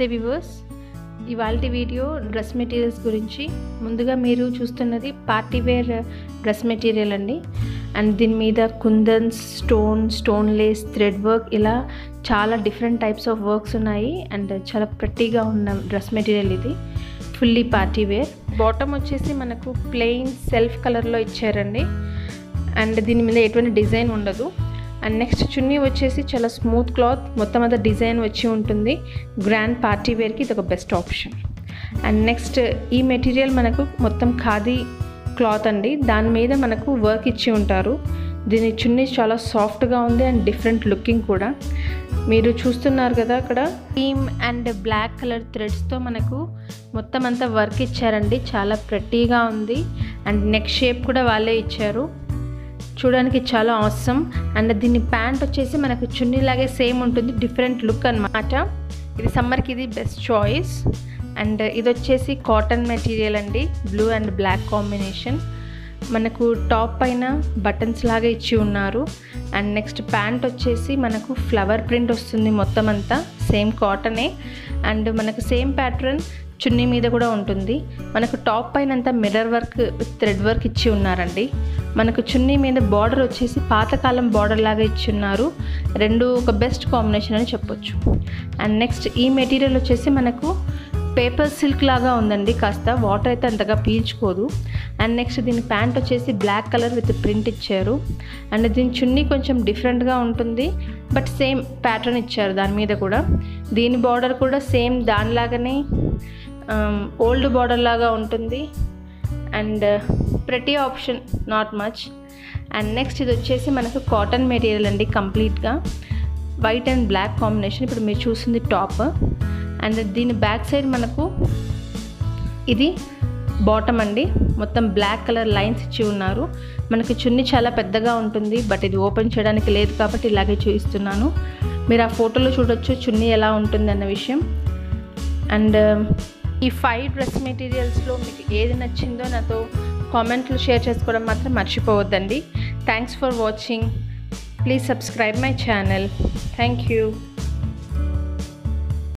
నమస్తే వివర్స్ ఇవాళ video dress materials గురించి ముందుగా మీరు చూస్తున్నది పార్టీ వేర్ డ్రెస్ మెటీరియల్ అండి అండ్ దీని మీద కుందన్స్ stone stone lace thread work ఇలా చాలా డిఫరెంట్ టైప్స్ ఆఫ్ వర్క్స్ ఉన్నాయి అండ్ చాలా ప్రట్టిగా ఉన్న డ్రెస్ మెటీరియల్ ఇది ఫుల్లీ పార్టీ వేర్ బాటమ్ వచ్చేసి మనకు ప్లెయిన్ సెల్ఫ్ కలర్లో ఇచ్చారండి అండ్ దీని మీద ఎటువంటి డిజైన్ ఉండదు అండ్ నెక్స్ట్ చున్నీ వచ్చేసి చాలా స్మూత్ క్లాత్ మొత్తం అంతా డిజైన్ వచ్చి ఉంటుంది గ్రాండ్ పార్టీ వేర్కి ఇది ఒక బెస్ట్ ఆప్షన్ అండ్ నెక్స్ట్ ఈ మెటీరియల్ మనకు మొత్తం ఖాదీ క్లాత్ అండి దాని మీద మనకు వర్క్ ఇచ్చి ఉంటారు దీని చున్నీ చాలా సాఫ్ట్గా ఉంది అండ్ డిఫరెంట్ లుకింగ్ కూడా మీరు చూస్తున్నారు కదా అక్కడ థీమ్ అండ్ బ్లాక్ కలర్ థ్రెడ్స్తో మనకు మొత్తం అంతా వర్క్ ఇచ్చారండి చాలా ప్రట్టీగా ఉంది అండ్ నెక్ షేప్ కూడా వాళ్ళే ఇచ్చారు చూడడానికి చాలా అవసరం అండ్ దీని ప్యాంట్ వచ్చేసి మనకు చున్నీలాగే సేమ్ ఉంటుంది డిఫరెంట్ లుక్ అనమాట ఇది సమ్మర్కి ఇది బెస్ట్ చాయిస్ అండ్ ఇది వచ్చేసి కాటన్ మెటీరియల్ అండి బ్లూ అండ్ బ్లాక్ కాంబినేషన్ మనకు టాప్ పైన బటన్స్ లాగా ఇచ్చి ఉన్నారు అండ్ నెక్స్ట్ ప్యాంట్ వచ్చేసి మనకు ఫ్లవర్ ప్రింట్ వస్తుంది మొత్తం అంతా సేమ్ కాటనే అండ్ మనకు సేమ్ ప్యాటర్న్ చున్నీ మీద కూడా ఉంటుంది మనకు టాప్ పైన అంతా మిర్రర్ వర్క్ థ్రెడ్ వర్క్ ఇచ్చి ఉన్నారండి మనకు చున్నీ మీద బార్డర్ వచ్చేసి పాతకాలం బార్డర్ లాగా ఇచ్చి ఉన్నారు రెండు ఒక బెస్ట్ కాంబినేషన్ అని చెప్పొచ్చు అండ్ నెక్స్ట్ ఈ మెటీరియల్ వచ్చేసి మనకు పేపర్ సిల్క్ లాగా ఉందండి కాస్త వాటర్ అయితే అంతగా పీల్చుకోదు అండ్ నెక్స్ట్ దీని ప్యాంట్ వచ్చేసి బ్లాక్ కలర్ విత్ ప్రింట్ ఇచ్చారు అండ్ దీని చున్నీ కొంచెం డిఫరెంట్గా ఉంటుంది బట్ సేమ్ ప్యాటర్న్ ఇచ్చారు దాని మీద కూడా దీని బార్డర్ కూడా సేమ్ దానిలాగానే ఓల్డ్ బార్డర్ లాగా ఉంటుంది అండ్ ప్రతి option not much and next ఇది వచ్చేసి మనకు కాటన్ మెటీరియల్ అండి కంప్లీట్గా వైట్ అండ్ బ్లాక్ కాంబినేషన్ ఇప్పుడు మీరు చూసింది టాప్ అండ్ దీని బ్యాక్ సైడ్ మనకు ఇది బాటమ్ అండి మొత్తం బ్లాక్ కలర్ లైన్స్ ఇచ్చి ఉన్నారు మనకి చున్నీ చాలా పెద్దగా ఉంటుంది బట్ ఇది ఓపెన్ చేయడానికి లేదు కాబట్టి ఇలాగే చూపిస్తున్నాను మీరు ఆ ఫోటోలో చూడొచ్చు చున్నీ ఎలా ఉంటుంది అన్న విషయం అండ్ ఈ ఫైవ్ డ్రెస్ మెటీరియల్స్లో మీకు ఏది నచ్చిందో నాతో కామెంట్లు షేర్ చేసుకోవడం మాత్రం మర్చిపోవద్దండి thanks for watching please subscribe my channel thank you